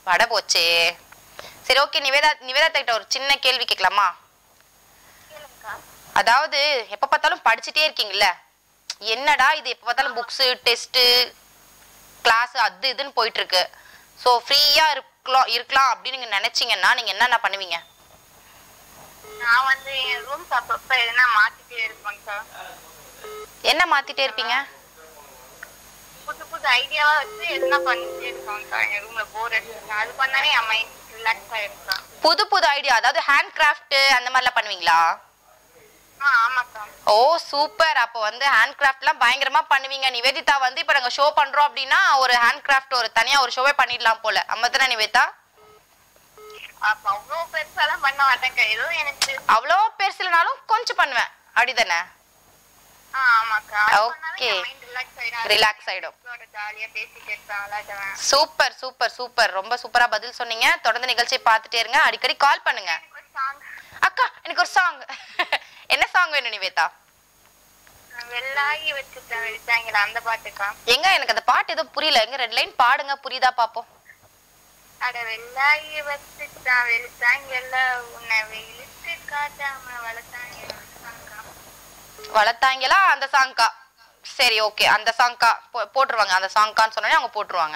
வடை போச்சே சரி ஓகே நிவேதா நிவேதா கிட்ட ஒரு சின்ன கேள்வி கேட்கலாமா கேளுங்கக்கா அதாவது எப்ப பார்த்தாலும் படிச்சுட்டே இருக்கீங்கல்ல என்னடா இது எப்ப பார்த்தாலும் புக்ஸ் டெஸ்ட் கிளாஸ் அது இதுன்னு போயிட்டு இருக்கு ஸோ ஃப்ரீயா இருக்கலாம் இருக்கலாம் அப்படின்னு நீங்க நினைச்சீங்கன்னா நீங்க என்னென்ன பண்ணுவீங்க நான் வந்து என் ரூம்ஸ் அப்பப்ப எதுனா மாத்திட்டே இருப்பேன்க்கா என்ன மாத்திட்டே இருப்பீங்க புது புது ஐடியாவா வச்சு எதுனா பண்ணிட்டே இருப்பேன்க்கா என் ரூம்ல போர் அடிச்சு அது பண்ணாலே என் மைண்ட் ரிலாக்ஸ் ஆயிருக்கா புது புது ஐடியா அதாவது ஹேண்ட் கிராஃப்ட் அந்த மாதிரிலாம் பண்ணுவீங்களா ஆ ஆமாக்கா ஓ சூப்பர் அப்போ வந்து ஹேண்ட் கிராஃப்ட்லாம் பயங்கரமா பண்ணுவீங்க நிவேதிதா வந்து இப்போ நாங்கள் ஷோ பண்றோம் அப்படின்னா ஒரு ஹேண்ட் கிராஃப்ட் ஒரு தனியா ஒரு ஷோவே பண்ணிடலாம் போல அம்மதானே நிவேதா அப்ப அவ்வளவு பெருசாலாம் பண்ண மாட்டேன்க்கா ஏதோ எனக்கு அவ்வளோ பெருசுலனாலும் கொஞ்சம் பண்ணுவேன் அப்படிதானே ஆ ஆமாக்கா Okay. மைண்ட் ரிலாக்ஸ் ஆயிடும் Relax ஆயிடும். ஜாலியா பேசிட்டு இருப்பேன் விளையாடுவேன் சூப்பர் சூப்பர் சூப்பர் ரொம்ப சூப்பரா பதில் சொன்னீங்க தொடர்ந்து நிகழ்ச்சியை பார்த்துட்டே இருங்க அடிக்கடி கால் பண்ணுங்க எனக்கு ஒரு சாங் அக்கா எனக்கு ஒரு சாங் என்ன சாங் வேணும் நிவேதா வெள்ளாகி வச்சுட்டேன் வெளிச்சாங்களா அந்த பாட்டுக்கா எங்க எனக்கு அந்த பாட்டு எதுவும் புரியல எங்க ரெண்டு லைன் பாடுங்க புரியுதா பாப்போம் அட வெள்ளாகி வச்சுட்டான் வெளிச்சாங்கல்ல உன்னை வெயிலுக்கு காட்டாம வளர்த்தாங்க வளர்த்தாங்களா அந்த சாங்க்கா சரி ஓகே அந்த சாங்க்கா போட்டுருவாங்க அந்த சாங்க்கான்னு சொன்னோடனே அவங்க போட்டுருவாங்க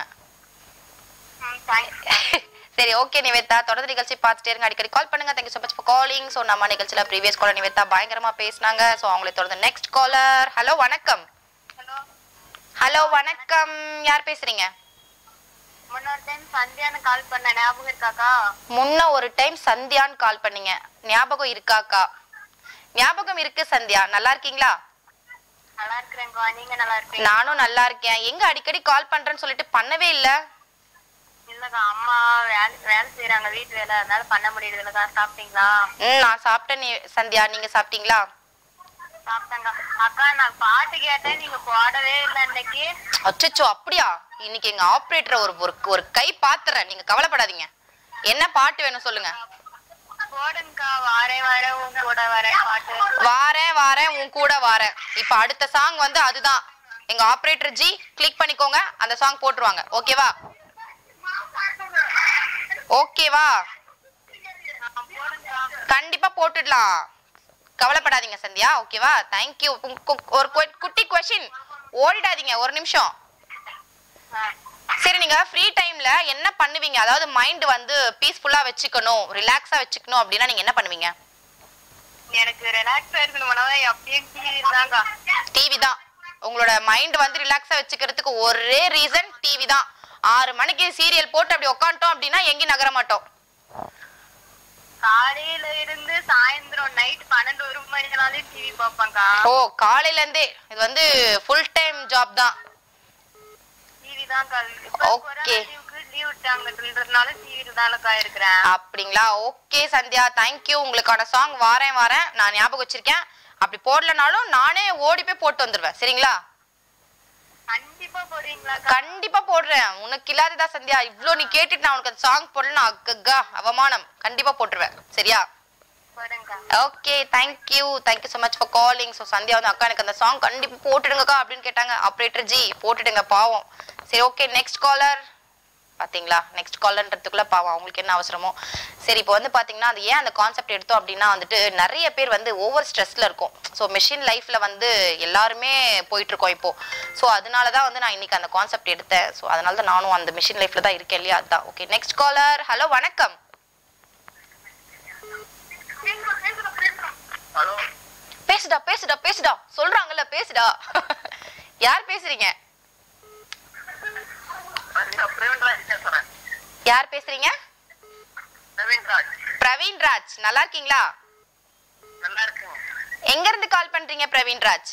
தேங்க்ஸ் சரி ஓகே நிவேதா தொடர்ந்து நிகழ்ச்சி பார்த்துட்டே இருங்க அடிக்கடி கால் பண்ணுங்க thank you so much for calling so நம்ம நிகழ்ச்சியில் ப்ரீவியஸ் காலர் நிவேதா பயங்கரமா பேசினாங்க ஸோ அவங்களை தொடர்ந்து நெக்ஸ்ட் காலர் ஹலோ வணக்கம் ஹலோ ஹலோ வணக்கம் யார் பேசுறீங்க முன்னொரு டைம் சந்தியான்னு கால் பண்ண ஞாபகம் இருக்காக்கா முன்ன ஒரு டைம் சந்தியான்னு கால் பண்ணீங்க ஞாபகம் இருக்காக்கா ஞாபகம் இருக்கு சந்தியா நல்லா இருக்கீங்களா நல்லா இருக்கிறேங்கக்கா நீங்க நல்லா இருக்கீங்க நானும் நல்லா இருக்கேன் எங்க அடிக்கடி கால் பண்றேன்னு சொல்லிட்டு பண்ணவே இல்ல இல்லக்கா அம்மா வேலை வேலை செய்யறாங்க வீட்டு வேலை அதனால பண்ண முடியுது இல்லக்கா சாப்பிட்டீங்களா ம் நான் சாப்பிட்டேன் நீ சந்தியா நீங்க சாப்பிட்டீங்களா சாப்பிட்டேங்க அக்கா நான் பாட்டு கேட்டேன் நீங்க பாடவே இல்லை இன்னைக்கு அச்சச்சோ அப்படியா இன்னைக்கு எங்க ஆபரேட்டர் ஒரு ஒரு ஒரு கை பாத்துறேன் நீங்க கவலைப்படாதீங்க என்ன பாட்டு வேணும் சொல்லுங்க போடுங்கக்கா வாரே வாரே உன் கூட வரேன் பாட்டு வாரேன் வாரேன் உன் கூட வாரேன் இப்ப அடுத்த சாங் வந்து அதுதான் எங்க ஆபரேட்டர் ஜி கிளிக் பண்ணிக்கோங்க அந்த சாங் போட்டுருவாங்க ஓகேவா ஓகேவா போடுங்கக்கா கண்டிப்பா போட்டுடலாம் கவலைப்படாதீங்க சந்தியா ஓகேவா தேங்க்யூ ஒரு கு- குட்டி கொஸ்டின் ஓடிடாதீங்க ஒரு நிமிஷம் ஆ. சரி நீங்க ஃப்ரீ டைம்ல என்ன பண்ணுவீங்க அதாவது மைண்ட் வந்து பீஸ்ஃபுல்லா வச்சுக்கணும் ரிலாக்ஸா வச்சுக்கணும் அப்படின்னா நீங்க என்ன பண்ணுவீங்க எனக்கு ரிலாக்ஸா இருக்கணும்னா அப்படியே டிவி இருந்தாங்க டிவி தான் உங்களோட மைண்ட் வந்து ரிலாக்ஸா வச்சுக்கிறதுக்கு ஒரே ரீசன் டிவி தான் ஆறு மணிக்கு சீரியல் போட்டு அப்படி உட்காந்துட்டோம் அப்படின்னா எங்கேயும் நகர மாட்டோம் காலையில இருந்து சாயந்தரம் நைட் பன்னெண்டு ஒரு மணினாலும் டிவி பார்ப்பேன்க்கா ஓ காலையில இருந்தே இது வந்து ஃபுல் டைம் ஜாப் தான் டிவி தான் Okay. லீவுக்கு லீவ் விட்டாங்கன்றதுனால டிவில தானக்கா இருக்கிறேன் அப்படிங்களா ஓகே சந்தியா தேங்க்யூ உங்களுக்கான சாங் வாரேன் வாரேன் நான் ஞாபகம் வச்சிருக்கேன் அப்படி போடலனாலும் நானே ஓடி போய் போட்டு வந்துருவேன் சரிங்களா கண்டிப்பா போடுறீங்களா கண்டிப்பா போடுறேன் உனக்கு இல்லாததா சந்தியா இவ்ளோ நீ கேட்டுட்டு நான் உனக்கு அந்த சாங் போடலாம் அக்கா அவமானம் கண்டிப்பா போட்டுருவேன் சரியா போடுங்கக்கா okay thank you thank you so much for calling so Sandhya வந்து அக்கா எனக்கு அந்த சாங் கண்டிப்பா போட்டுடுங்கக்கா அப்படின்னு கேட்டாங்க ஆப்ரேட்டர் ஜி போட்டுடுங்க பாவம் சரி ஓகே நெக்ஸ்ட் காலர் பாத்தீங்களா நெக்ஸ்ட் காலர்ன்றதுக்குள்ள பாவம் அவங்களுக்கு என்ன அவசரமோ சரி இப்போ வந்து பாத்தீங்கன்னா அது ஏன் அந்த கான்செப்ட் எடுத்தோம் அப்படின்னா வந்துட்டு நிறைய பேர் வந்து ஓவர் ஸ்ட்ரெஸ்ல இருக்கும் ஸோ மெஷின் லைஃப்ல வந்து எல்லாருமே போயிட்டு இருக்கோம் இப்போ ஸோ அதனால தான் வந்து நான் இன்னைக்கு அந்த கான்செப்ட் எடுத்தேன் ஸோ அதனால தான் நானும் அந்த மிஷின் லைஃப்ல தான் இருக்கேன் இல்லையா அதான் ஓகே நெக்ஸ்ட் காலர் ஹலோ வணக்கம் ஹலோ பேசுடா பேசுடா பேசுடா சொல்றாங்கல்ல பேசுடா யார் பேசுறீங்க பிரவீன்ராஜ் பேசுறேன் யார் பேசுறீங்க பிரவீன்ராஜ் பிரவீன் ராஜ் நல்லா இருக்கீங்களா நல்லா இருக்குங்க எங்க இருந்து கால் பண்றீங்க பிரவீன் ராஜ்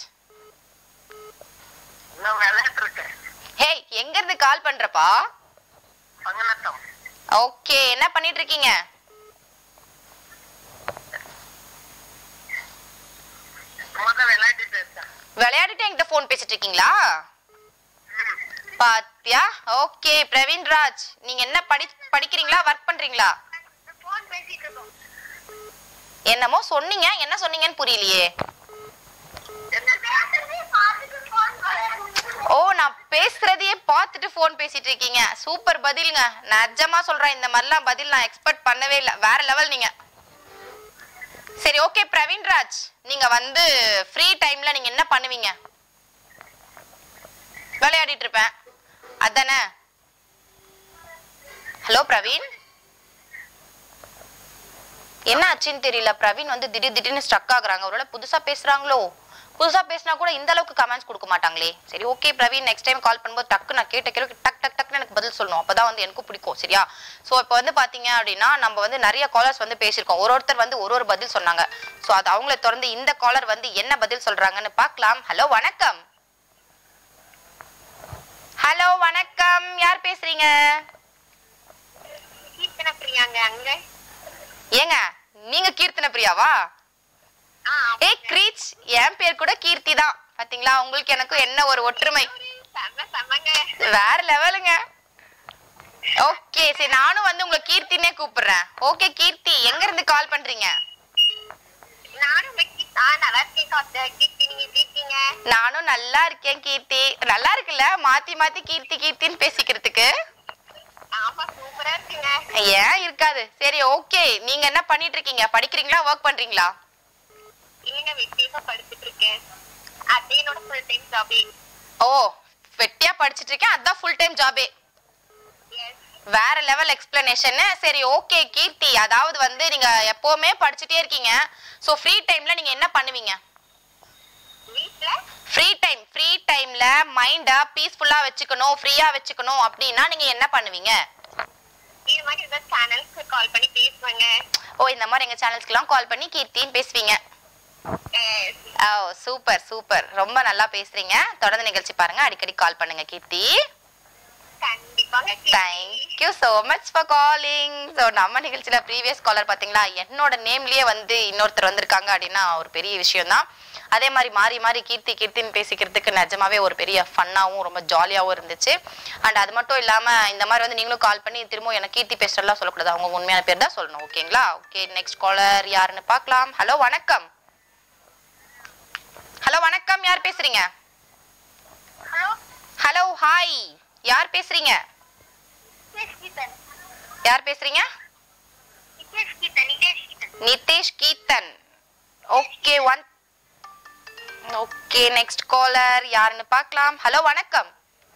இன்னும் விளையாட்டு இருக்கேன் ஹேய் எங்க இருந்து கால் பண்றப்பா பங்கநத்தம் ஓகே என்ன பண்ணிட்டு இருக்கீங்க சும்மா தான் விளையாடிட்டு இருக்கேன் விளையாடிட்டு என்கிட்ட ஃபோன் பேசிட்டு இருக்கீங்களா பாத்தியா ஓகே பிரவீன் ராஜ் நீங்க என்ன படி படிக்கிறீங்களா ஒர்க் பண்றீங்களா ஃபோன் பேசிட்டு இருக்கோம் என்னமோ சொன்னீங்க என்ன சொன்னீங்கன்னு புரியலையே ஓ நான் பேசுறதையே பார்த்துட்டு ஃபோன் பேசிட்டு இருக்கீங்க சூப்பர் பதிலுங்க நிஜமா சொல்றேன் இந்த மாதிரிலாம் பதில் நான் எக்ஸ்பெக்ட் பண்ணவே இல்லை வேற லெவல் நீங்க சரி ஓகே பிரவீன்ராஜ் நீங்க வந்து ஃப்ரீ டைம்ல நீங்க என்ன பண்ணுவீங்க விளையாடிட்டு இருப்பேன் அதானே ஹலோ பிரவீன் என்ன ஆச்சுன்னு தெரியல பிரவீன் வந்து திடீர் திடீர்னு ஸ்ட்ரக் ஆகுறாங்க ஒருவேளை புதுசா பேசுறாங்களோ புதுசா பேசினா கூட இந்த அளவுக்கு கமெண்ட்ஸ் கொடுக்க மாட்டாங்களே சரி okay Praveen next time call பண்ணும்போது டக்கு நான் கேட்ட கேள்வி டக் டக் டக்குன்னு எனக்கு பதில் சொல்லணும் அப்பதான் வந்து எனக்கும் பிடிக்கும் சரியா சோ இப்போ வந்து பாத்தீங்க அப்படின்னா நம்ம வந்து நிறைய காலர்ஸ் வந்து பேசியிருக்கோம் ஒரு ஒருத்தர் வந்து ஒரு ஒரு பதில் சொன்னாங்க சோ அது அவங்கள தொடர்ந்து இந்த காலர் வந்து என்ன பதில் சொல்றாங்கன்னு பார்க்கலாம் ஹலோ வணக்கம் ஹலோ வணக்கம் யார் பேசுறீங்க கீர்த்தனை பிரியாங்க அங்க ஏங்க நீங்க கீர்த்தன பிரியாவா ஆ ஏய் கிரீச் என் பேர் கூட கீர்த்தி தான் பாத்தீங்களா உங்களுக்கு எனக்கும் என்ன ஒரு ஒற்றுமை செம்ம செம்மங்க வேற லெவலுங்க ஓகே சரி நானும் வந்து உங்களை கீர்த்தினே கூப்பிடுறேன் ஓகே கீர்த்தி எங்க இருந்து கால் பண்றீங்க நானும் உங்க கீதா நல்லா இருக்கேன் காத்த கீர்த்தி நீங்க எப்படி இருக்கீங்க நானும் நல்லா இருக்கேன் கீர்த்தி நல்லா இருக்குல்ல மாத்தி மாத்தி கீர்த்தி கீர்த்தின்னு பேசிக்கிறதுக்கு ஆமா சூப்பரா இருக்குங்க ஏன் இருக்காது சரி ஓகே நீங்க என்ன பண்ணிட்டு இருக்கீங்க படிக்கிறீங்களா ஒர்க் பண்றீங்களா இல்லைங்க வெட்டியமா படிச்சுட்டு இருக்கேன் அது என்னோட ஃபுல் டைம் ஜாபே ஓ வெட்டியா படிச்சிட்டு இருக்கேன் அதான் ஃபுல் டைம் ஜாபே எஸ் வேற லெவல் எக்ஸ்பிளனேஷன் சரி ஓகே கீர்த்தி அதாவது வந்து நீங்க எப்பவுமே படிச்சுட்டே இருக்கீங்க சோ ஃப்ரீ டைம்ல நீங்க என்ன பண்ணுவீங்க வீட்ல ஃப்ரீ டைம் ஃப்ரீ டைம்ல மைண்ட பீஸ்ஃபுல்லா வச்சுக்கணும் ஃப்ரீயா வச்சுக்கணும் அப்படின்னா நீங்க என்ன பண்ணுவீங்க இது மாதிரி ஏதாவது சேனல்ஸ்க்கு கால் பண்ணி பேசுவாங்க ஓ இந்த மாதிரி எங்க சேனல்ஸ்க்குலாம் கால் பண்ணி கீர்த்தின்னு பேசுவீங்க Yes. ஓ சூப்பர் சூப்பர் ரொம்ப நல்லா பேசுறீங்க தொடர்ந்து நிகழ்ச்சி பாருங்க அடிக்கடி கால் பண்ணுங்க கீர்த்தி கண்டிப்பாங்க Keerthi. Thank you so much for calling so நம்ம நிகழ்ச்சியில் ப்ரீவியஸ் காலர் பார்த்தீங்களா என்னோட நேம்லயே வந்து இன்னொருத்தர் வந்திருக்காங்க அப்படின்னா ஒரு பெரிய விஷயம் தான் அதே மாதிரி மாறி மாறி கீர்த்தி கீர்த்தின்னு பேசிக்கிறதுக்கு நிஜமாவே ஒரு பெரிய ஃபன்னாகவும் ரொம்ப ஜாலியாகவும் இருந்துச்சு அண்ட் அது மட்டும் இல்லாமல் இந்த மாதிரி வந்து நீங்களும் கால் பண்ணி திரும்ப எனக்கு கீர்த்தி பேசுறதெல்லாம் சொல்லக்கூடாது அவங்க உண்மையான பேர் தான் சொல்லணும் ஓகேங்களா ஓகே நெக்ஸ்ட் காலர் யாருன்னு பார்க்கலாம் ஹலோ வணக்கம் ஹலோ வணக்கம் யார் பேசுறீங்க ஹலோ ஹலோ ஹாய் யார் பேசுறீங்க நிதேஷ் கீதன் யார் பேசுறீங்க Nitesh Geethan Nitesh Geethan Nitesh Keerthan okay one okay next caller யாருன்னு பார்க்கலாம் ஹலோ வணக்கம்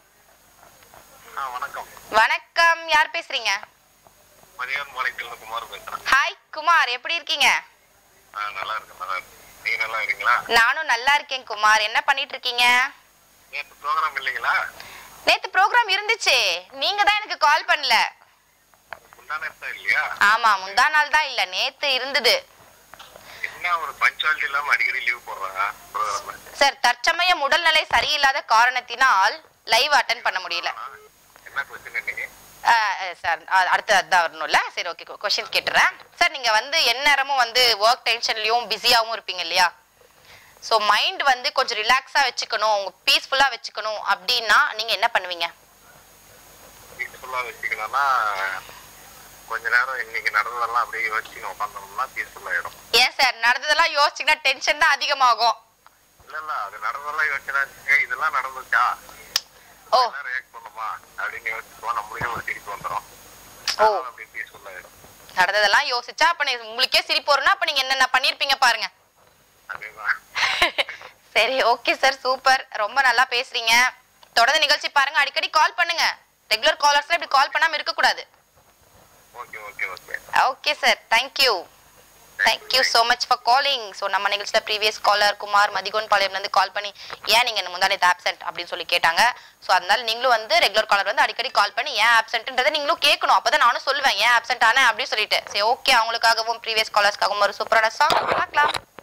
ஆ வணக்கம் வணக்கம் யார் பேசுறீங்க மரியாதை மாலைக்கல் குமார் பேசுறேன் ஹாய் குமார் எப்படி இருக்கீங்க ஆ நல்லா இருக்கு நல்லா இருக்கு நீங்க நல்லா இருக்கீங்களா நானும் நல்லா இருக்கேன் குமார் என்ன பண்ணிட்டு இருக்கீங்க நேற்று ப்ரோக்ராம் இல்லைங்களா நேத்து ப்ரோக்ராம் இருந்துச்சு நீங்க தான் எனக்கு கால் பண்ணல முந்தான தான் இல்லையா ஆமா முந்தா நாள் தான் இல்ல நேத்து இருந்தது என்ன ஒரு பஞ்சுவாலிட்டி இல்லாம அடிக்கடி லீவ் போடுறாங்க ப்ரோக்ராம் சார் தற்சமயம் உடல்நிலை சரியில்லாத காரணத்தினால் லைவ் அட்டன் பண்ண முடியல என்ன கொஸ்டின் இன்னைக்கு சார் அடுத்து அதான் வரணும்ல சரி ஓகே கொஸ்டின் கேட்டுறேன் சார் நீங்க வந்து எந்நேரமும் வந்து ஒர்க் டென்ஷன்லயும் பிஸியாவும் இருப்பீங்க இல்லையா ஸோ மைண்ட் வந்து கொஞ்சம் ரிலாக்ஸா வச்சுக்கணும் உங்க பீஸ்ஃபுல்லா வச்சுக்கணும் அப்படின்னா நீங்க என்ன பண்ணுவீங்க பீஸ்ஃபுல்லா வச்சுக்கணும்னா கொஞ்ச நேரம் இன்னைக்கு நடந்ததெல்லாம் அப்படியே யோசிச்சு உட்காந்தோம்னா பீஸ்ஃபுல் ஆயிடும் ஏன் சார் நடந்ததெல்லாம் யோசிச்சீங்கன்னா டென்ஷன் தான் அதிகமாகும் இல்ல இல்ல அது நடந்ததெல்லாம் யோசிச்சா ஏய், இதெல்லாம் நடந்துச்சா ஓ ரியாக்ட் பண்ணுமா அப்படின்னு யோசிச்சுப்போம் நம்மளுக்கே ஒரு சிரிப்பு வந்துடும் ஓ. அப்படியே பீஸ்ஃபுல் ஆயிடும் நடந்ததெல்லாம் யோசிச்சா அப்ப நீ- உங்களுக்கே சிரிப்பு வரும்னா அப்ப நீங்க என்னென்ன பண்ணிருப்பீங்க பாருங்க அதேதான் சரி ஓகே சார் சூப்பர் ரொம்ப நல்லா பேசுறீங்க தொடர்ந்து நிகழ்ச்சி பாருங்க அடிக்கடி கால் பண்ணுங்க ரெகுலர் காலர்ஸ்ல இப்படி கால் பண்ணாம இருக்க கூடாது okay okay okay okay sir thank you thank you so much for calling so நம்ம நிகழ்ச்சியில் ப்ரீவியஸ் காலர் குமார் மதிகோன் பாளையம்லேருந்து கால் பண்ணி ஏன் நீங்கள் முந்தானே ஆப்சென்ட் அப்படின்னு சொல்லி கேட்டாங்க ஸோ அதனால நீங்களும் வந்து ரெகுலர் காலர் வந்து அடிக்கடி கால் பண்ணி ஏன் ஆப்சென்ட்ன்றதை நீங்களும் கேட்கணும் அப்போ தான் நானும் சொல்லுவேன் ஏன் ஆப்சென்ட் ஆனேன் அப்படின்னு சொல்லிட்டு சரி ஓகே அவங்களுக்காகவும் ப்ரீவியஸ் காலர்ஸ்க்காகவும் ஒரு சூப்பரான சாங் பார்க்கலாம்